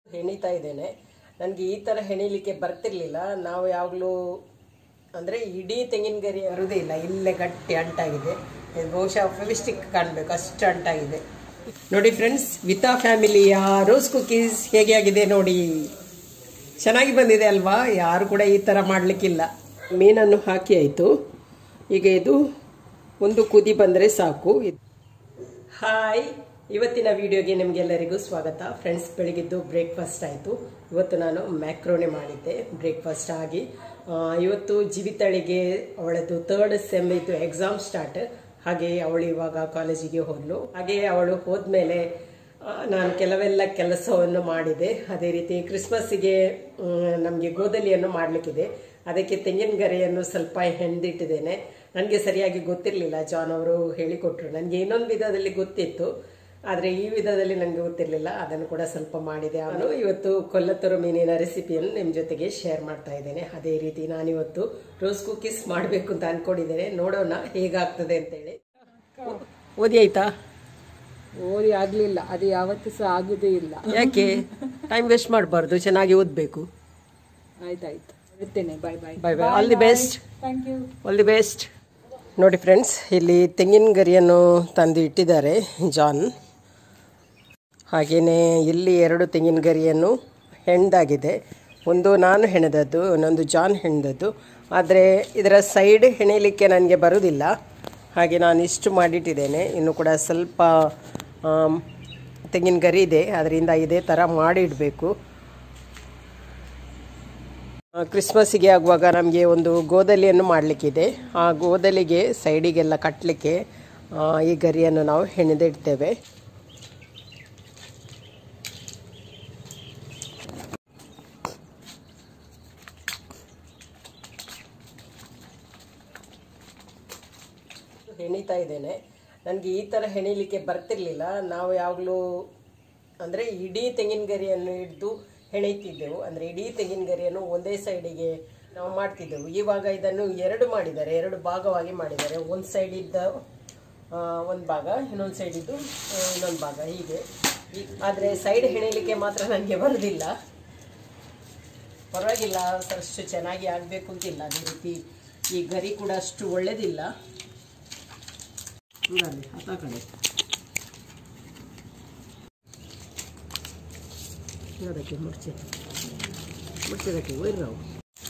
ಹೆಣಿತಾ ಇದ್ದೇನೆ ನನಗೆ ಈ ಥರ ಹೆಣಿಲಿಕ್ಕೆ ಬರ್ತಿರ್ಲಿಲ್ಲ ನಾವು ಯಾವಾಗಲೂ ಅಂದರೆ ಇಡೀ ತೆಂಗಿನ ಗರಿ ಬರುವುದೇ ಇಲ್ಲ ಇಲ್ಲೇ ಗಟ್ಟಿ ಅಂಟಾಗಿದೆ ಇದು ಬಹುಶಃ ಫೆವಿಸ್ಟಿಕ್ ಕಾಣಬೇಕು ಅಷ್ಟು ಅಂಟಾಗಿದೆ ನೋಡಿ ಫ್ರೆಂಡ್ಸ್ ವಿತಾ ಫ್ಯಾಮಿಲಿಯ ರೋಸ್ ಕುಕೀಸ್ ಹೇಗೆ ಆಗಿದೆ ನೋಡಿ ಚೆನ್ನಾಗಿ ಬಂದಿದೆ ಅಲ್ವಾ ಯಾರು ಕೂಡ ಈ ಥರ ಮಾಡಲಿಕ್ಕಿಲ್ಲ ಮೀನನ್ನು ಹಾಕಿ ಆಯಿತು ಈಗ ಇದು ಒಂದು ಕುದಿ ಬಂದರೆ ಸಾಕು ಇದು ಹಾಯ್ ಇವತ್ತಿನ ವಿಡಿಯೋಗೆ ನಿಮಗೆಲ್ಲರಿಗೂ ಸ್ವಾಗತ ಫ್ರೆಂಡ್ಸ್ ಬೆಳಗಿದ್ದು ಬ್ರೇಕ್ಫಾಸ್ಟ್ ಆಯಿತು ಇವತ್ತು ನಾನು ಮ್ಯಾಕ್ರೋನೆ ಮಾಡಿದ್ದೆ ಬ್ರೇಕ್ಫಾಸ್ಟ್ ಆಗಿ ಆ, ಇವತ್ತು ಜೀವಿತಳಿಗೆ ಅವಳದ್ದು ಥರ್ಡ್ ಸೆಮ್ ಇದ್ದು ಎಕ್ಸಾಮ್ ಸ್ಟಾರ್ಟ್ ಹಾಗೆ ಅವಳು ಇವಾಗ ಕಾಲೇಜಿಗೆ ಹೋದ್ಲು ಹಾಗೆ ಅವಳು ಹೋದ್ಮೇಲೆ ಆ, ನಾನು ಕೆಲವೆಲ್ಲ ಕೆಲಸವನ್ನು ಮಾಡಿದೆ ಅದೇ ರೀತಿ ಕ್ರಿಸ್ಮಸ್ಸಿಗೆ ನಮಗೆ ಗೋದಲಿಯನ್ನು ಮಾಡಲಿಕ್ಕಿದೆ ಅದಕ್ಕೆ ತೆಂಗಿನ ಗರಿಯನ್ನು ಸ್ವಲ್ಪ ಹೆಣ್ದಿಟ್ಟಿದ್ದೇನೆ ನನಗೆ ಸರಿಯಾಗಿ ಗೊತ್ತಿರಲಿಲ್ಲ ಜಾನ್ ಅವರು ಹೇಳಿಕೊಟ್ರು ನನಗೆ ಇನ್ನೊಂದು ವಿಧದಲ್ಲಿ ಗೊತ್ತಿತ್ತು ಆದರೆ ಈ ವಿಧದಲ್ಲಿ ನನಗೆ ಗೊತ್ತಿರಲಿಲ್ಲ ಅದನ್ನು ಕೂಡ ಸ್ವಲ್ಪ ಮಾಡಿದೆ ಅವನು ಇವತ್ತು ಕೊಲ್ಲತ್ತೂರು ಮೀನಿನ ರೆಸಿಪಿಯನ್ನು ನಿಮ್ಮ ಜೊತೆಗೆ ಶೇರ್ ಮಾಡ್ತಾ ಇದ್ದೇನೆ ಅದೇ ರೀತಿ ನಾನಿವತ್ತು ರೋಸ್ ಕುಕೀಸ್ ಮಾಡಬೇಕು ಅಂತ ಅನ್ಕೊಂಡಿದ್ದೇನೆ ನೋಡೋಣ ಹೇಗಾಗ್ತದೆ ಅಂತೇಳಿ ಓದಿ ಆಯ್ತಾ ಓದಿ ಆಗ್ಲಿಲ್ಲ ಅದು ಯಾವತ್ತೂ ಸಹ ಆಗುದೇ ಇಲ್ಲ ಯಾಕೆ ಟೈಮ್ ವೇಸ್ಟ್ ಮಾಡಬಾರ್ದು ಚೆನ್ನಾಗಿ ಓದಬೇಕು ಆಯ್ತಾಯ್ತು ಇರ್ತೇನೆ bye bye bye bye all the best thank you all the best ನೋಡಿ ಫ್ರೆಂಡ್ಸ್ ಇಲ್ಲಿ ತೆಂಗಿನ ಗರಿಯನ್ನು ತಂದು ಇಟ್ಟಿದ್ದಾರೆ ಜಾನ್ ಹಾಗೆಯೇ ಇಲ್ಲಿ ಎರಡು ತೆಂಗಿನ ಗರಿಯನ್ನು ಹೆಣ್ದಾಗಿದೆ ಒಂದು ನಾನು ಹೆಣೆದದ್ದು ಇನ್ನೊಂದು ಜಾನ್ ಹೆಣ್ದದ್ದು ಆದರೆ ಇದರ ಸೈಡ್ ಹೆಣೆಯಲಿಕ್ಕೆ ನನಗೆ ಬರುವುದಿಲ್ಲ ಹಾಗೆ ನಾನು ಇಷ್ಟು ಮಾಡಿಟ್ಟಿದ್ದೇನೆ ಇನ್ನು ಕೂಡ ಸ್ವಲ್ಪ ಆಮ್, ತೆಂಗಿನ ಗರಿ ಇದೆ ಅದರಿಂದ ಇದೇ ಥರ ಮಾಡಿಡಬೇಕು ಆ, ಕ್ರಿಸ್ಮಸ್ಸಿಗೆ ಆಗುವಾಗ ನಮಗೆ ಒಂದು ಗೋದಲಿಯನ್ನು ಮಾಡಲಿಕ್ಕಿದೆ ಆ ಗೋದಲಿಗೆ ಸೈಡಿಗೆಲ್ಲ ಕಟ್ಟಲಿಕ್ಕೆ ಈ ಗರಿಯನ್ನು ನಾವು ಹೆಣೆದಿಡ್ತೇವೆ ಹೆಣಿತಾ ಇದ್ದೇನೆ ನನಗೆ ಈ ಥರ ಹೆಣಿಲಿಕ್ಕೆ ಬರ್ತಿರ್ಲಿಲ್ಲ ನಾವು ಯಾವಾಗಲೂ ಅಂದರೆ ಇಡೀ ತೆಂಗಿನ ಗರಿಯನ್ನು ಹಿಡಿದು ಹೆಣೆಯುತ್ತಿದ್ದೆವು ಅಂದರೆ ಇಡೀ ತೆಂಗಿನ ಗರಿಯನ್ನು ಒಂದೇ ಸೈಡಿಗೆ ನಾವು ಮಾಡ್ತಿದ್ದೆವು ಇವಾಗ ಇದನ್ನು ಎರಡು ಮಾಡಿದ್ದಾರೆ ಎರಡು ಭಾಗವಾಗಿ ಮಾಡಿದ್ದಾರೆ ಒಂದು ಸೈಡ್ ಇದ್ದ ಒಂದು ಭಾಗ ಇನ್ನೊಂದು ಸೈಡ್ ಇದ್ದು ಇನ್ನೊಂದು ಭಾಗ ಹೀಗೆ ಆದರೆ ಸೈಡ್ ಹೆಣಿಲಿಕ್ಕೆ ಮಾತ್ರ ನನಗೆ ಬರೋದಿಲ್ಲ ಪರವಾಗಿಲ್ಲ ಅಷ್ಟು ಚೆನ್ನಾಗಿ ಆಗಬೇಕು ಅಂತಿಲ್ಲ ಅದೇ ರೀತಿ ಈ ಗರಿ ಕೂಡ ಅಷ್ಟು ಒಳ್ಳೆದಿಲ್ಲ ನೋಡಲ್ಲಿ ಹತ್ತ ಕಡೆ ಅದಕ್ಕೆ ಮುಡ್ಚಿ ಮುಡ್ಚಿದಕ್ಕೆ ಒಯ್ರವು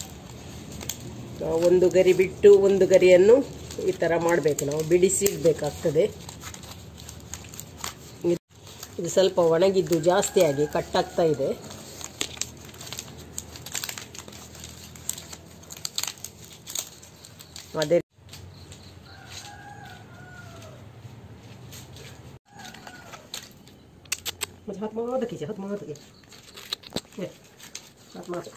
ನಾವು ಒಂದು ಗರಿ ಬಿಟ್ಟು ಒಂದು ಗರಿಯನ್ನು ಈ ಥರ ಮಾಡಬೇಕು ನಾವು ಬಿಡಿಸಿ ಇಡಬೇಕಾಗ್ತದೆ ಇದು ಸ್ವಲ್ಪ ಒಣಗಿದ್ದು ಜಾಸ್ತಿ ಆಗಿ ಕಟ್ಟಾಗ್ತಾ ಇದೆ ಅದೇ ಮತ್ತೆ ಹತ್ತು ಮಾಡೋದಕ್ಕೆ ಹತ್ತು ಮಾಡೋದಕ್ಕೆ ಹತ್ತು ಮಾತು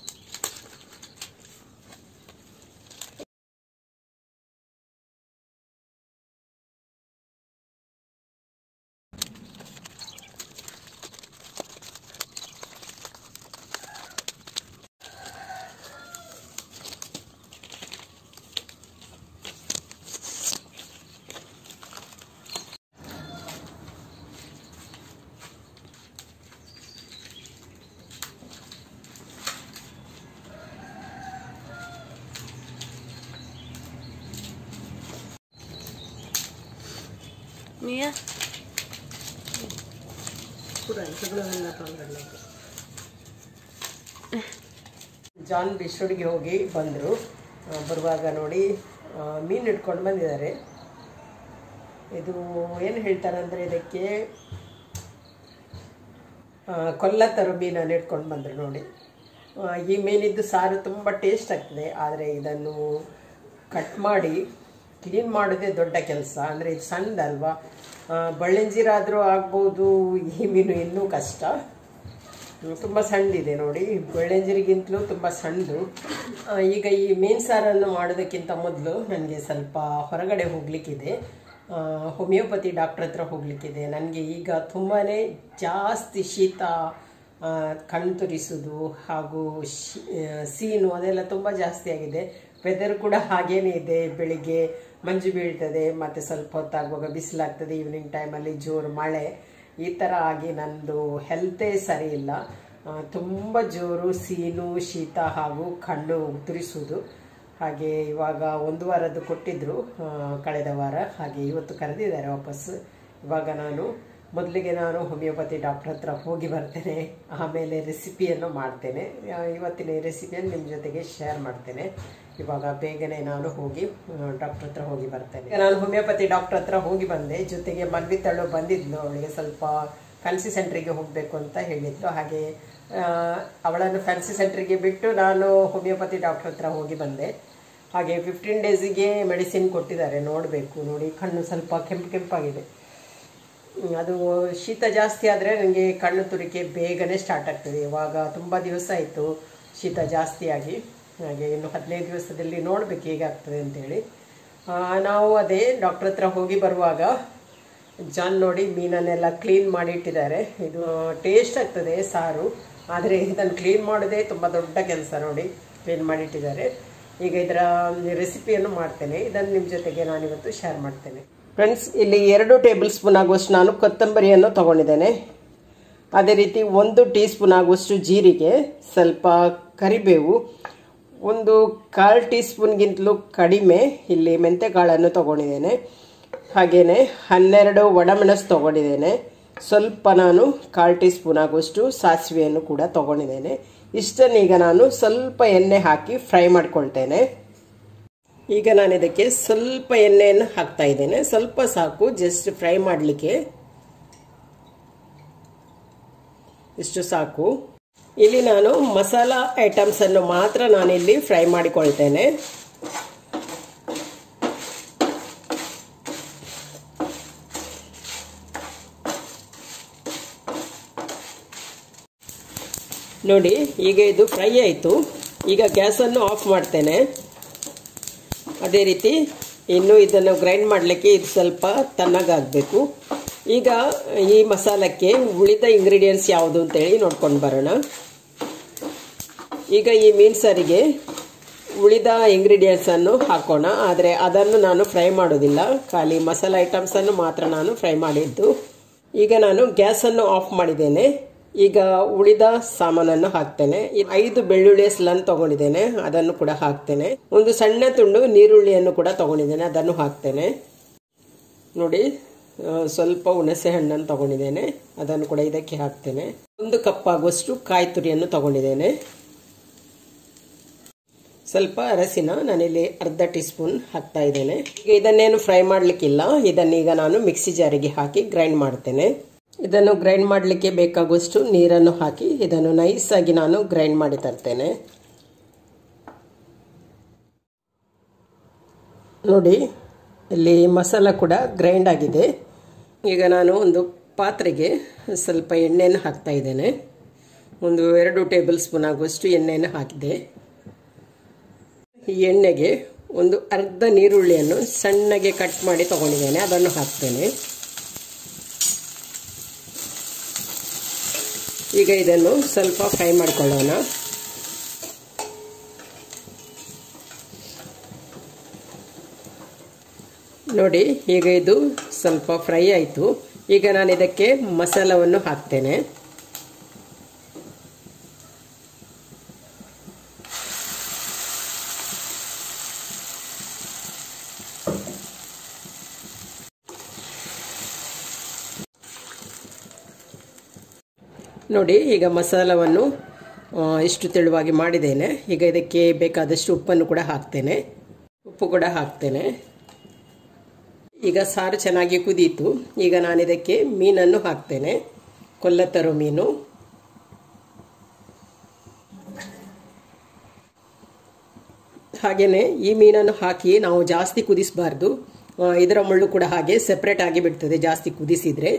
ಮಿಯಾ ಜಾನ್ ಬಿಸ್ಟೋಡಿಗೆ ಹೋಗಿ ಬಂದರು ಬರುವಾಗ ನೋಡಿ ಆ, ಮೀನು ಹಿಡ್ಕೊಂಡು ಬಂದಿದ್ದಾರೆ ಇದು ಏನು ಹೇಳ್ತಾರೆ ಅಂದರೆ ಇದಕ್ಕೆ ಆ, ಕೊಲ್ಲತ್ತರು ಮೀನನ್ನು ಇಟ್ಕೊಂಡು ಬಂದರು ನೋಡಿ ಆ, ಈ ಮೀನಿದ್ದು ಸಾರು ತುಂಬ ಟೇಸ್ಟ್ ಆಗ್ತದೆ ಆದರೆ ಇದನ್ನು ಕಟ್ ಮಾಡಿ ಕ್ಲೀನ್ ಮಾಡೋದೇ ದೊಡ್ಡ ಕೆಲಸ ಅಂದರೆ ಇದು ಸಣ್ಣದಲ್ವಾ ಬಳ್ಳೆಂಜಿರಾದರೂ ಆಗ್ಬೋದು ಈ ಮೀನು ಇನ್ನೂ ಕಷ್ಟ ತುಂಬ ಸಣ್ಣದಿದೆ ನೋಡಿ ಬೆಳ್ಳೆಂಜರಿಗಿಂತಲೂ ತುಂಬ ಸಣ್ಣದು ಆ, ಈಗ ಈ ಮೀನು ಸಾರನ್ನು ಮಾಡೋದಕ್ಕಿಂತ ಮೊದಲು ನನಗೆ ಸ್ವಲ್ಪ ಹೊರಗಡೆ ಹೋಗಲಿಕ್ಕಿದೆ ಹೋಮಿಯೋಪತಿ ಡಾಕ್ಟ್ರ್ ಹತ್ರ ಹೋಗಲಿಕ್ಕಿದೆ ನನಗೆ ಈಗ ತುಂಬಾ ಜಾಸ್ತಿ ಶೀತ ಆ, ಕಣ್ಣು ತುರಿಸೋದು ಹಾಗೂ ಶಿ- ಆ, ಸೀನು ಅದೆಲ್ಲ ತುಂಬ ಜಾಸ್ತಿ ಆಗಿದೆ ವೆದರ್ ಕೂಡ ಹಾಗೇನೇ ಇದೆ ಬೆಳಿಗ್ಗೆ ಮಂಜು ಬೀಳ್ತದೆ ಮತ್ತು ಸ್ವಲ್ಪ ಹೊತ್ತಾಗುವಾಗ ಬಿಸಿಲಾಗ್ತದೆ ಈವ್ನಿಂಗ್ ಟೈಮಲ್ಲಿ ಜೋರು ಮಳೆ ಈ ಥರ ಆಗಿ ನಂದು ಹೆಲ್ತೇ ಸರಿ ಇಲ್ಲ ಆ, ತುಂಬ ಜೋರು ಸೀನು ಶೀತ ಹಾಗೂ ಕಣ್ಣು ಉದುರಿಸುವುದು ಹಾಗೆ ಇವಾಗ ಒಂದು ವಾರದ್ದು ಕೊಟ್ಟಿದ್ರು ಆ, ಕಳೆದ ವಾರ ಹಾಗೆ ಇವತ್ತು ಕರೆದಿದ್ದಾರೆ ವಾಪಸ್ ಇವಾಗ ನಾನು ಮೊದಲಿಗೆ ನಾನು ಹೋಮಿಯೋಪತಿ ಡಾಕ್ಟರ್ ಹತ್ರ ಹೋಗಿ ಬರ್ತೇನೆ ಆಮೇಲೆ ರೆಸಿಪಿಯನ್ನು ಮಾಡ್ತೇನೆ ಆ, ಇವತ್ತಿನ ಈ ರೆಸಿಪಿಯನ್ನು ನಿಮ್ಮ ಜೊತೆಗೆ ಶೇರ್ ಮಾಡ್ತೇನೆ ಇವಾಗ ಬೇಗನೆ ನಾನು ಹೋಗಿ ಡಾಕ್ಟರ್ ಹತ್ರ ಹೋಗಿ ಬರ್ತೇನೆ ಈಗ ನಾನು ಹೋಮಿಯೋಪತಿ ಡಾಕ್ಟರ್ ಹತ್ರ ಹೋಗಿ ಬಂದೆ ಜೊತೆಗೆ ಮನ್ವಿತಳು ಬಂದಿದ್ಲು ಅವಳಿಗೆ ಸ್ವಲ್ಪ ಫ್ಯಾನ್ಸಿ ಸೆಂಟ್ರಿಗೆ ಹೋಗಬೇಕು ಅಂತ ಹೇಳಿದ್ಲು ಹಾಗೆ ಆ, ಅವಳನ್ನು ಫ್ಯಾನ್ಸಿ ಸೆಂಟ್ರಿಗೆ ಬಿಟ್ಟು ನಾನು ಹೋಮಿಯೋಪತಿ ಡಾಕ್ಟರ್ ಹತ್ರ ಹೋಗಿ ಬಂದೆ ಹಾಗೆ ಫಿಫ್ಟೀನ್ ಡೇಸಿಗೆ ಮೆಡಿಸಿನ್ ಕೊಟ್ಟಿದ್ದಾರೆ ನೋಡಬೇಕು ನೋಡಿ ಕಣ್ಣು ಸ್ವಲ್ಪ ಕೆಂಪು ಕೆಂಪಾಗಿದೆ ಹ್ಮ್, ಅದು ಶೀತ ಜಾಸ್ತಿ ಆದರೆ ನನಗೆ ಕಣ್ಣು ತುರಿಕೆ ಬೇಗನೆ ಸ್ಟಾರ್ಟ್ ಆಗ್ತದೆ ಇವಾಗ ತುಂಬ ದಿವಸ ಆಯಿತು ಶೀತ ಜಾಸ್ತಿಯಾಗಿ ಹಾಗೆ ಇನ್ನು ಹದಿನೈದು ದಿವಸದಲ್ಲಿ ನೋಡ್ಬೇಕು ಹೇಗಾಗ್ತದೆ ಅಂತೇಳಿ ಆ, ನಾವು ಅದೇ ಡಾಕ್ಟರ್ ಹತ್ರ ಹೋಗಿ ಬರುವಾಗ ಜಾನ್ ನೋಡಿ ಮೀನನ್ನೆಲ್ಲ ಕ್ಲೀನ್ ಮಾಡಿ ಇಟ್ಟಿದ್ದಾರೆ ಇದು ಟೇಸ್ಟ್ ಆಗ್ತದೆ ಸಾರು ಆದರೆ ಇದನ್ನು ಕ್ಲೀನ್ ಮಾಡೋದೇ ತುಂಬ ದೊಡ್ಡ ಕೆಲಸ ನೋಡಿ ಕ್ಲೀನ್ ಮಾಡಿಟ್ಟಿದ್ದಾರೆ ಈಗ ಇದರ ರೆಸಿಪಿಯನ್ನು ಮಾಡ್ತೇನೆ ಇದನ್ನು ನಿಮ್ಮ ಜೊತೆಗೆ ನಾನಿವತ್ತು ಶೇರ್ ಮಾಡ್ತೇನೆ ಫ್ರೆಂಡ್ಸ್ ಇಲ್ಲಿ ಎರಡು ಟೇಬಲ್ ಸ್ಪೂನ್ ಆಗುವಷ್ಟು ನಾನು ಕೊತ್ತಂಬರಿಯನ್ನು ತಗೊಂಡಿದ್ದೇನೆ ಅದೇ ರೀತಿ ಒಂದು ಟೀ ಸ್ಪೂನ್ ಆಗುವಷ್ಟು ಜೀರಿಗೆ ಸ್ವಲ್ಪ ಕರಿಬೇವು ಒಂದು ಕಾಲು ಟೀ ಸ್ಪೂನ್ಗಿಂತಲೂ ಕಡಿಮೆ ಇಲ್ಲಿ ಮೆಂತೆಕಾಳನ್ನು ತಗೊಂಡಿದ್ದೇನೆ ಹಾಗೆಯೇ ಹನ್ನೆರಡು ಒಣಮೆಣಸು ತಗೊಂಡಿದ್ದೇನೆ ಸ್ವಲ್ಪ ನಾನು ಕಾಲು ಟೀ ಸ್ಪೂನ್ ಆಗುವಷ್ಟು ಸಾಸಿವೆಯನ್ನು ಕೂಡ ತಗೊಂಡಿದ್ದೇನೆ ಇಷ್ಟನ್ನು ಈಗ ನಾನು ಸ್ವಲ್ಪ ಎಣ್ಣೆ ಹಾಕಿ ಫ್ರೈ ಮಾಡ್ಕೊಳ್ತೇನೆ ಈಗ ನಾನು ಇದಕ್ಕೆ ಸ್ವಲ್ಪ ಎಣ್ಣೆಯನ್ನು ಹಾಕ್ತಾ ಇದ್ದೇನೆ ಸ್ವಲ್ಪ ಸಾಕು ಜಸ್ಟ್ ಫ್ರೈ ಮಾಡಲಿಕ್ಕೆ ಇಷ್ಟು ಸಾಕು ಇಲ್ಲಿ ನಾನು ಮಸಾಲ ಐಟಮ್ಸ್ ಅನ್ನು ಮಾತ್ರ ನಾನಿಲ್ಲಿ ಫ್ರೈ ಮಾಡಿಕೊಳ್ತೇನೆ ನೋಡಿ ಈಗ ಇದು ಫ್ರೈ ಆಯಿತು ಈಗ ಗ್ಯಾಸನ್ನು ಆಫ್ ಮಾಡ್ತೇನೆ ಅದೇ ರೀತಿ ಇನ್ನು ಇದನ್ನು ಗ್ರೈಂಡ್ ಮಾಡಲಿಕ್ಕೆ ಇದು ಸ್ವಲ್ಪ ತಣ್ಣಗಾಗಬೇಕು ಈಗ ಈ ಮಸಾಲಕ್ಕೆ ಉಳಿದ ಇಂಗ್ರೀಡಿಯೆಂಟ್ಸ್ ಯಾವುದು ಅಂತೇಳಿ ನೋಡ್ಕೊಂಡು ಬರೋಣ ಈಗ ಈ ಮೀನು ಸಾರಿಗೆ ಉಳಿದ ಇಂಗ್ರೀಡಿಯೆಂಟ್ಸನ್ನು ಹಾಕೋಣ ಆದರೆ ಅದನ್ನು ನಾನು ಫ್ರೈ ಮಾಡೋದಿಲ್ಲ ಖಾಲಿ ಮಸಾಲ ಐಟಮ್ಸನ್ನು ಮಾತ್ರ ನಾನು ಫ್ರೈ ಮಾಡಿದ್ದು ಈಗ ನಾನು ಗ್ಯಾಸನ್ನು ಆಫ್ ಮಾಡಿದ್ದೇನೆ ಈಗ ಉಳಿದ ಸಾಮಾನನ್ನು ಹಾಕ್ತೇನೆ ಈ ಐದು ಬೆಳ್ಳುಳ್ಳಿ ಸ್ಲನ್ ತಗೊಂಡಿದ್ದೇನೆ ಅದನ್ನು ಕೂಡ ಹಾಕ್ತೇನೆ ಒಂದು ಸಣ್ಣ ತುಂಡು ನೀರುಳ್ಳಿಯನ್ನು ಕೂಡ ತಗೊಂಡಿದ್ದೇನೆ ಅದನ್ನು ಹಾಕ್ತೇನೆ ನೋಡಿ ಆ, ಸ್ವಲ್ಪ ಹುಣಸೆ ಹಣ್ಣನ್ನು ತಗೊಂಡಿದ್ದೇನೆ ಅದನ್ನು ಕೂಡ ಇದಕ್ಕೆ ಹಾಕ್ತೇನೆ ಒಂದು ಕಪ್ ಆಗುವಷ್ಟು ಕಾಯಿ ತುರಿಯನ್ನು ತಗೊಂಡಿದ್ದೇನೆ ಸ್ವಲ್ಪ ಅರಸಿನ ನಾನಿಲ್ಲಿ ಅರ್ಧ ಟೀ ಸ್ಪೂನ್ ಹಾಕ್ತಾ ಇದ್ದೇನೆ ಈಗ ಇದನ್ನೇನು ಫ್ರೈ ಮಾಡಲಿಕ್ಕಿಲ್ಲ ಇದನ್ನೀಗ ನಾನು ಮಿಕ್ಸಿ ಜಾರಿಗೆ ಹಾಕಿ ಗ್ರೈಂಡ್ ಮಾಡ್ತೇನೆ ಇದನ್ನು ಗ್ರೈಂಡ್ ಮಾಡಲಿಕ್ಕೆ ಬೇಕಾಗುವಷ್ಟು ನೀರನ್ನು ಹಾಕಿ ಇದನ್ನು ನೈಸ್ ಆಗಿ ನಾನು ಗ್ರೈಂಡ್ ಮಾಡಿ ತರ್ತೇನೆ ನೋಡಿ ಇಲ್ಲಿ ಮಸಾಲ ಕೂಡ ಗ್ರೈಂಡ್ ಆಗಿದೆ ಈಗ ನಾನು ಒಂದು ಪಾತ್ರೆಗೆ ಸ್ವಲ್ಪ ಎಣ್ಣೆಯನ್ನು ಹಾಕ್ತಾ ಇದ್ದೇನೆ ಒಂದು ಎರಡು ಟೇಬಲ್ ಸ್ಪೂನ್ ಆಗುವಷ್ಟು ಎಣ್ಣೆಯನ್ನು ಹಾಕಿದೆ ಈ ಎಣ್ಣೆಗೆ ಒಂದು ಅರ್ಧ ನೀರುಳ್ಳಿಯನ್ನು ಸಣ್ಣಗೆ ಕಟ್ ಮಾಡಿ ತಗೊಂಡಿದ್ದೇನೆ ಅದನ್ನು ಹಾಕ್ತೇನೆ ಈಗ ಇದನ್ನು ಸ್ವಲ್ಪ ಫ್ರೈ ಮಾಡಿಕೊಳ್ಳೋಣ ನೋಡಿ ಈಗ ಇದು ಸ್ವಲ್ಪ ಫ್ರೈ ಆಯಿತು ಈಗ ನಾನು ಇದಕ್ಕೆ ಮಸಾಲವನ್ನು ಹಾಕ್ತೇನೆ ನೋಡಿ ಈಗ ಮಸಾಲವನ್ನು ಆ, ಇಷ್ಟು ತೆಳುವಾಗಿ ಮಾಡಿದ್ದೇನೆ ಈಗ ಇದಕ್ಕೆ ಬೇಕಾದಷ್ಟು ಉಪ್ಪನ್ನು ಕೂಡ ಹಾಕ್ತೇನೆ ಉಪ್ಪು ಕೂಡ ಹಾಕ್ತೇನೆ ಈಗ ಸಾರು ಚೆನ್ನಾಗಿ ಕುದೀತು ಈಗ ನಾನು ಇದಕ್ಕೆ ಮೀನನ್ನು ಹಾಕ್ತೇನೆ ಕೊಲ್ಲತ್ತರು ಮೀನು ಹಾಗೆಯೇ ಈ ಮೀನನ್ನು ಹಾಕಿ ನಾವು ಜಾಸ್ತಿ ಕುದಿಸಬಾರ್ದು ಇದರ ಮುಳ್ಳು ಕೂಡ ಹಾಗೆ ಸೆಪ್ರೇಟ್ ಆಗಿ ಬಿಡ್ತದೆ ಜಾಸ್ತಿ ಕುದಿಸಿದ್ರೆ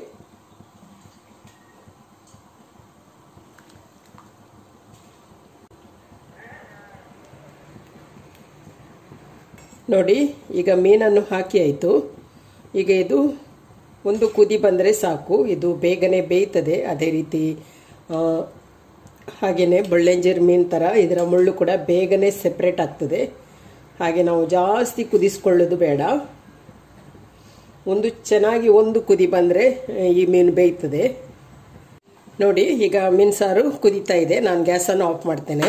ನೋಡಿ ಈಗ ಮೀನನ್ನು ಹಾಕಿ ಆಯಿತು ಈಗ ಇದು ಒಂದು ಕುದಿ ಬಂದರೆ ಸಾಕು ಇದು ಬೇಗನೆ ಬೇಯ್ತದೆ ಅದೇ ರೀತಿ ಹಾಗೆಯೇ ಬೊಳ್ಳೆಂಜೀರ್ ಮೀನು ಥರ ಇದರ ಮುಳ್ಳು ಕೂಡ ಬೇಗನೆ ಸೆಪ್ರೇಟ್ ಆಗ್ತದೆ ಹಾಗೆ ನಾವು ಜಾಸ್ತಿ ಕುದಿಸ್ಕೊಳ್ಳೋದು ಬೇಡ ಒಂದು ಚೆನ್ನಾಗಿ ಒಂದು ಕುದಿ ಬಂದರೆ ಈ ಮೀನು ಬೇಯ್ತದೆ ನೋಡಿ ಈಗ ಮೀನು ಸಾರು ಕುದೀತಾ ಇದೆ ನಾನು ಗ್ಯಾಸನ್ನು ಆಫ್ ಮಾಡ್ತೇನೆ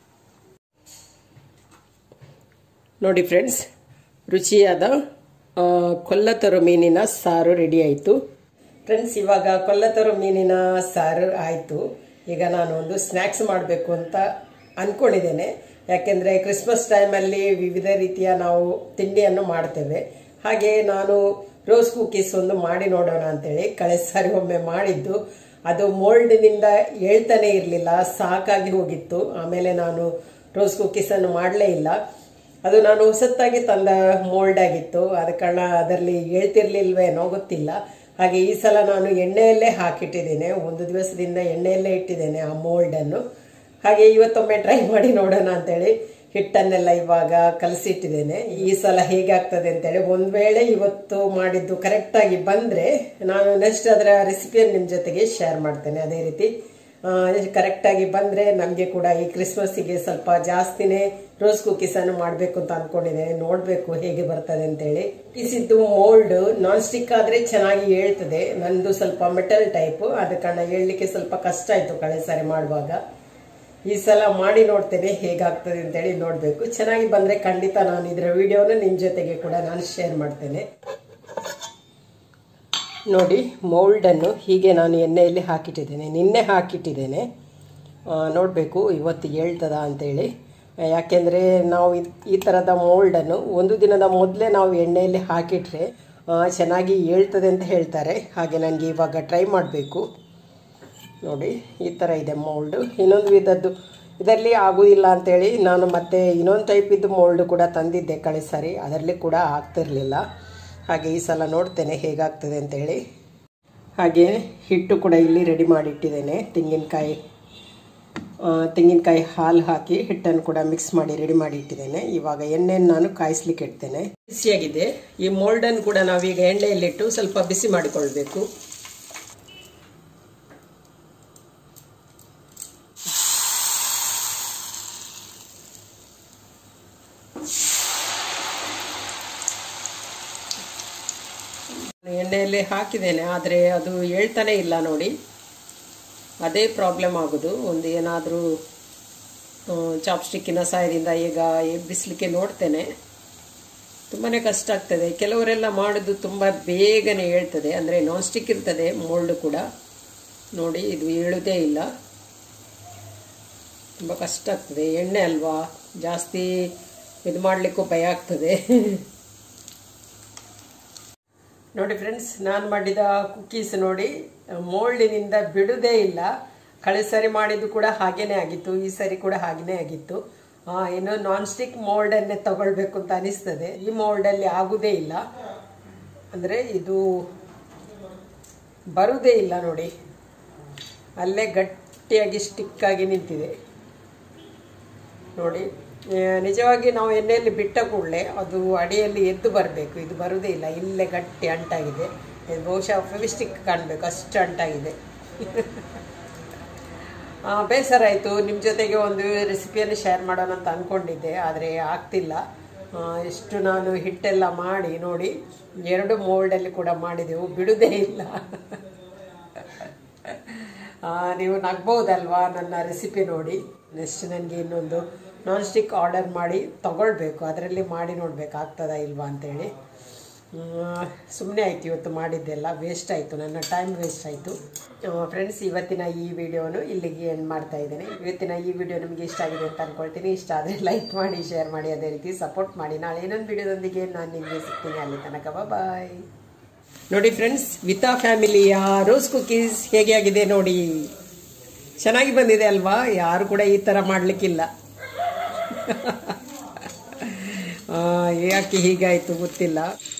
ನೋಡಿ ಫ್ರೆಂಡ್ಸ್ ರುಚಿಯಾದ ಆ, ಕೊಲ್ಲತರು ಮೀನಿನ ಸಾರು ರೆಡಿ ಆಯಿತು ಫ್ರೆಂಡ್ಸ್ ಇವಾಗ ಕೊಲ್ಲತರು ಮೀನಿನ ಸಾರು ಆಯಿತು ಈಗ ನಾನು ಒಂದು ಸ್ನ್ಯಾಕ್ಸ್ ಮಾಡಬೇಕು ಅಂತ ಅಂದ್ಕೊಂಡಿದ್ದೇನೆ ಯಾಕೆಂದರೆ ಕ್ರಿಸ್ಮಸ್ ಟೈಮಲ್ಲಿ ವಿವಿಧ ರೀತಿಯ ನಾವು ತಿಂಡಿಯನ್ನು ಮಾಡ್ತೇವೆ ಹಾಗೆ ನಾನು ರೋಸ್ ಕುಕೀಸ್ ಒಂದು ಮಾಡಿ ನೋಡೋಣ ಅಂತೇಳಿ ಕಳೆ ಸಾರಿ ಒಮ್ಮೆ ಮಾಡಿದ್ದು ಅದು ಮೋಲ್ಡ್ನಿಂದ ಹೇಳ್ತಾನೆ ಇರಲಿಲ್ಲ ಸಾಕಾಗಿ ಹೋಗಿತ್ತು ಆಮೇಲೆ ನಾನು ರೋಸ್ ಕುಕೀಸನ್ನು ಮಾಡಲೇ ಇಲ್ಲ ಅದು ನಾನು ಹೊಸತ್ತಾಗಿ ತಂದ ಮೋಲ್ಡ್ ಆಗಿತ್ತು ಆದ ಕಾರಣ ಅದರಲ್ಲಿ ಹೇಳ್ತಿರ್ಲಿಲ್ವೇನೋ ಗೊತ್ತಿಲ್ಲ ಹಾಗೆ ಈ ಸಲ ನಾನು ಎಣ್ಣೆಯಲ್ಲೇ ಹಾಕಿಟ್ಟಿದ್ದೇನೆ ಒಂದು ದಿವಸದಿಂದ ಎಣ್ಣೆಯಲ್ಲೇ ಇಟ್ಟಿದ್ದೇನೆ ಆ ಮೋಲ್ಡನ್ನು ಹಾಗೆ ಇವತ್ತೊಮ್ಮೆ ಟ್ರೈ ಮಾಡಿ ನೋಡೋಣ ಅಂತೇಳಿ ಹಿಟ್ಟನ್ನೆಲ್ಲ ಇವಾಗ ಕಲಸಿಟ್ಟಿದ್ದೇನೆ ಈ ಸಲ ಹೇಗೆ ಆಗ್ತದೆ ಅಂತೇಳಿ ಒಂದ್ ವೇಳೆ ಇವತ್ತು ಮಾಡಿದ್ದು ಕರೆಕ್ಟಾಗಿ ಬಂದ್ರೆ ನಾನು ನೆಕ್ಸ್ಟ್ ಅದರ ರೆಸಿಪಿಯನ್ನು ನಿಮ್ಮ ಜೊತೆಗೆ ಶೇರ್ ಮಾಡ್ತೇನೆ ಅದೇ ರೀತಿ ಕರೆಕ್ಟಾಗಿ ಬಂದ್ರೆ ನಮಗೆ ಕೂಡ ಈ ಕ್ರಿಸ್ಮಸ್ಸಿಗೆ ಸ್ವಲ್ಪ ಜಾಸ್ತಿನೇ ರೋಸ್ ಕುಕೀಸ್ ಅನ್ನು ಮಾಡಬೇಕು ಅಂತ ಅನ್ಕೊಂಡಿದ್ದೇನೆ ನೋಡ್ಬೇಕು ಹೇಗೆ ಬರ್ತದೆ ಅಂತೇಳಿ ಕುಕೀಸಿದ್ದು ಮೋಲ್ಡ್ ನಾನ್ ಸ್ಟಿಕ್ ಆದ್ರೆ ಚೆನ್ನಾಗಿ ಹೇಳ್ತದೆ ನಂದು ಸ್ವಲ್ಪ ಮೆಟಲ್ ಟೈಪ್ ಆದ ಕಾರಣ ಹೇಳ್ಲಿಕ್ಕೆ ಸ್ವಲ್ಪ ಕಷ್ಟ ಆಯ್ತು ಕಳೆ ಸಾರಿ ಮಾಡುವಾಗ ಈ ಸಲ ಮಾಡಿ ನೋಡ್ತೇನೆ ಹೇಗಾಗ್ತದೆ ಅಂತೇಳಿ ನೋಡಬೇಕು ಚೆನ್ನಾಗಿ ಬಂದ್ರೆ ಖಂಡಿತ ನಾನು ಇದರ ವಿಡಿಯೋನ ನಿಮ್ಮ ಜೊತೆಗೆ ಕೂಡ ನಾನು ಶೇರ್ ಮಾಡ್ತೇನೆ ನೋಡಿ ಮೌಲ್ಡನ್ನು ಹೀಗೆ ನಾನು ಎಣ್ಣೆಯಲ್ಲಿ ಹಾಕಿಟ್ಟಿದ್ದೇನೆ ನಿನ್ನೆ ಹಾಕಿಟ್ಟಿದ್ದೇನೆ ನೋಡಬೇಕು ಇವತ್ತು ಹೇಳ್ತದ ಅಂತೇಳಿ ಯಾಕೆಂದರೆ ನಾವು ಇದ್- ಈ ಥರದ ಮೋಲ್ಡನ್ನು ಒಂದು ದಿನದ ಮೊದಲೇ ನಾವು ಎಣ್ಣೆಯಲ್ಲಿ ಹಾಕಿಟ್ರೆ ಆ, ಚೆನ್ನಾಗಿ ಹೇಳ್ತದೆ ಅಂತ ಹೇಳ್ತಾರೆ ಹಾಗೆ ನನಗೆ ಇವಾಗ ಟ್ರೈ ಮಾಡಬೇಕು ನೋಡಿ ಈ ಥರ ಇದೆ ಮೋಲ್ಡು ಇನ್ನೊಂದು ವಿಧದ್ದು ಇದರಲ್ಲಿ ಆಗುವುದಿಲ್ಲ ಅಂತೇಳಿ ನಾನು ಮತ್ತೆ ಇನ್ನೊಂದು ಟೈಪ್ ಇದ್ದು ಮೋಲ್ಡ್ ಕೂಡ ತಂದಿದ್ದೆ ಕಳೆ ಸಾರಿ ಅದರಲ್ಲಿ ಕೂಡ ಆಗ್ತಿರ್ಲಿಲ್ಲ ಹಾಗೆ ಈ ಸಲ ನೋಡ್ತೇನೆ ಹೇಗಾಗ್ತದೆ ಅಂತೇಳಿ ಹಾಗೆ ಹಿಟ್ಟು ಕೂಡ ಇಲ್ಲಿ ರೆಡಿ ಮಾಡಿಟ್ಟಿದ್ದೇನೆ ತೆಂಗಿನಕಾಯಿ ಆ, ತೆಂಗಿನಕಾಯಿ ಹಾಲು ಹಾಕಿ ಹಿಟ್ಟನ್ನು ಕೂಡ ಮಿಕ್ಸ್ ಮಾಡಿ ರೆಡಿ ಮಾಡಿ ಇಟ್ಟಿದ್ದೇನೆ ಇವಾಗ ಎಣ್ಣೆಯನ್ನು ನಾನು ಕಾಯಿಸ್ಲಿಕ್ಕೆ ಇಡ್ತೇನೆ ಬಿಸಿಯಾಗಿದೆ ಈ ಮೋಲ್ಡನ್ನು ಕೂಡ ನಾವೀಗ ಎಣ್ಣೆಯಲ್ಲಿಟ್ಟು ಸ್ವಲ್ಪ ಬಿಸಿ ಮಾಡಿಕೊಳ್ಬೇಕು ಎಣ್ಣೆಯಲ್ಲಿ ಹಾಕಿದ್ದೇನೆ ಆದರೆ ಅದು ಹೇಳ್ತಾನೆ ಇಲ್ಲ ನೋಡಿ ಅದೇ ಪ್ರಾಬ್ಲಮ್ ಆಗೋದು ಒಂದು ಏನಾದರೂ ಚಾಪ್ಸ್ಟಿಕ್ಕಿನ ಸಹಾಯದಿಂದ ಈಗ ಎಬ್ಬಿಸ್ಲಿಕ್ಕೆ ನೋಡ್ತೇನೆ ತುಂಬಾ ಕಷ್ಟ ಆಗ್ತದೆ ಕೆಲವರೆಲ್ಲ ಮಾಡೋದು ತುಂಬ ಬೇಗನೆ ಹೇಳ್ತದೆ ಅಂದರೆ ನಾನ್ ಸ್ಟಿಕ್ ಇರ್ತದೆ ಮೋಲ್ಡ್ ಕೂಡ ನೋಡಿ ಇದು ಹೇಳುವುದೇ ಇಲ್ಲ ತುಂಬ ಕಷ್ಟ ಆಗ್ತದೆ ಎಣ್ಣೆ ಅಲ್ವಾ ಜಾಸ್ತಿ ಇದು ಮಾಡಲಿಕ್ಕೂ ಭಯ ಆಗ್ತದೆ ನೋಡಿ ಫ್ರೆಂಡ್ಸ್ ನಾನು ಮಾಡಿದ ಕುಕ್ಕೀಸ್ ನೋಡಿ ಮೋಲ್ಡಿನಿಂದ ಬಿಡುವುದೇ ಇಲ್ಲ ಕಳೆದ ಸರಿ ಮಾಡಿದ್ದು ಕೂಡ ಹಾಗೇನೆ ಆಗಿತ್ತು ಈ ಸರಿ ಕೂಡ ಹಾಗೇನೆ ಆಗಿತ್ತು ಆ, ಇನ್ನು ನಾನ್ ಸ್ಟಿಕ್ ಮೋಲ್ಡನ್ನೇ ತಗೊಳ್ಬೇಕು ಅಂತ ಅನಿಸ್ತದೆ ಈ ಮೋಲ್ಡಲ್ಲಿ ಆಗುವುದೇ ಇಲ್ಲ ಅಂದರೆ ಇದು ಬರುವುದೇ ಇಲ್ಲ ನೋಡಿ ಅಲ್ಲೇ ಗಟ್ಟಿಯಾಗಿ ಸ್ಟಿಕ್ ಆಗಿ ನಿಂತಿದೆ ನೋಡಿ ಆ, ನಿಜವಾಗಿ ನಾವು ಎಣ್ಣೆಯಲ್ಲಿ ಬಿಟ್ಟ ಕೂಡಲೇ ಅದು ಅಡಿಯಲ್ಲಿ ಎದ್ದು ಬರಬೇಕು ಇದು ಬರುವುದೇ ಇಲ್ಲ ಇಲ್ಲೇ ಗಟ್ಟಿ ಅಂಟಾಗಿದೆ ಇದು ಬಹುಶಃ ಫೆವಿಸ್ಟಿಕ್ ಕಾಣಬೇಕು ಅಷ್ಟು ಅಂಟಾಗಿದೆ ಆ, ಬೇಸರ ಆಯಿತು ನಿಮ್ಮ ಜೊತೆಗೆ ಒಂದು ರೆಸಿಪಿಯನ್ನು ಶೇರ್ ಮಾಡೋಣ ಅಂತ ಅಂದ್ಕೊಂಡಿದ್ದೆ ಆದರೆ ಆಗ್ತಿಲ್ಲ ಆ, ಎಷ್ಟು ನಾನು ಹಿಟ್ಟೆಲ್ಲ ಮಾಡಿ ನೋಡಿ ಎರಡು ಮೋಲ್ಡಲ್ಲಿ ಕೂಡ ಮಾಡಿದೆವು ಬಿಡುವುದೇ ಇಲ್ಲ ಆ, ನೀವು ನಗ್ಬೋದಲ್ವಾ ನನ್ನ ರೆಸಿಪಿ ನೋಡಿ ನೆಕ್ಸ್ಟ್ ನನಗೆ ಇನ್ನೊಂದು ನಾನ್ ಸ್ಟಿಕ್ ಆರ್ಡರ್ ಮಾಡಿ ತಗೊಳ್ಬೇಕು ಅದರಲ್ಲಿ ಮಾಡಿ ನೋಡ್ಬೇಕು ಆಗ್ತದಾ ಇಲ್ವಾ ಅಂತೇಳಿ ಸುಮ್ಮನೆ ಆಯ್ತು ಇವತ್ತು ಮಾಡಿದ್ದೆಲ್ಲ ವೇಸ್ಟ್ ಆಯಿತು ನನ್ನ ಟೈಮ್ ವೇಸ್ಟ್ ಆಯಿತು ಫ್ರೆಂಡ್ಸ್ ಇವತ್ತಿನ ಈ ವಿಡಿಯೋನು ಇಲ್ಲಿಗೆ ಎಂಡ್ ಮಾಡ್ತಾ ಇದ್ದೇನೆ ಇವತ್ತಿನ ಈ ವಿಡಿಯೋ ನಿಮಗೆ ಇಷ್ಟ ಆಗಿದೆ ಅಂತ ಅನ್ಕೊಳ್ತೀನಿ ಇಷ್ಟ ಆದರೆ ಲೈಕ್ ಮಾಡಿ ಶೇರ್ ಮಾಡಿ ಅದೇ ರೀತಿ ಸಪೋರ್ಟ್ ಮಾಡಿ ನಾಳೆ ಇನ್ನೊಂದು ವಿಡಿಯೋದೊಂದಿಗೆ ನಾನು ನಿಮಗೆ ಸಿಗ್ತೀನಿ ಅಲ್ಲಿ ತನಕ ಬಾಯ್ ನೋಡಿ ಫ್ರೆಂಡ್ಸ್ ವಿತಾ ಫ್ಯಾಮಿಲಿಯ ರೋಸ್ ಕುಕೀಸ್ ಹೇಗೆ ಆಗಿದೆ ನೋಡಿ ಚೆನ್ನಾಗಿ ಬಂದಿದೆ ಅಲ್ವಾ ಯಾರು ಕೂಡ ಈ ಥರ ಮಾಡಲಿಕ್ಕಿಲ್ಲ ಯಾಕೆ ಹೀಗಾಯಿತು ಗೊತ್ತಿಲ್ಲ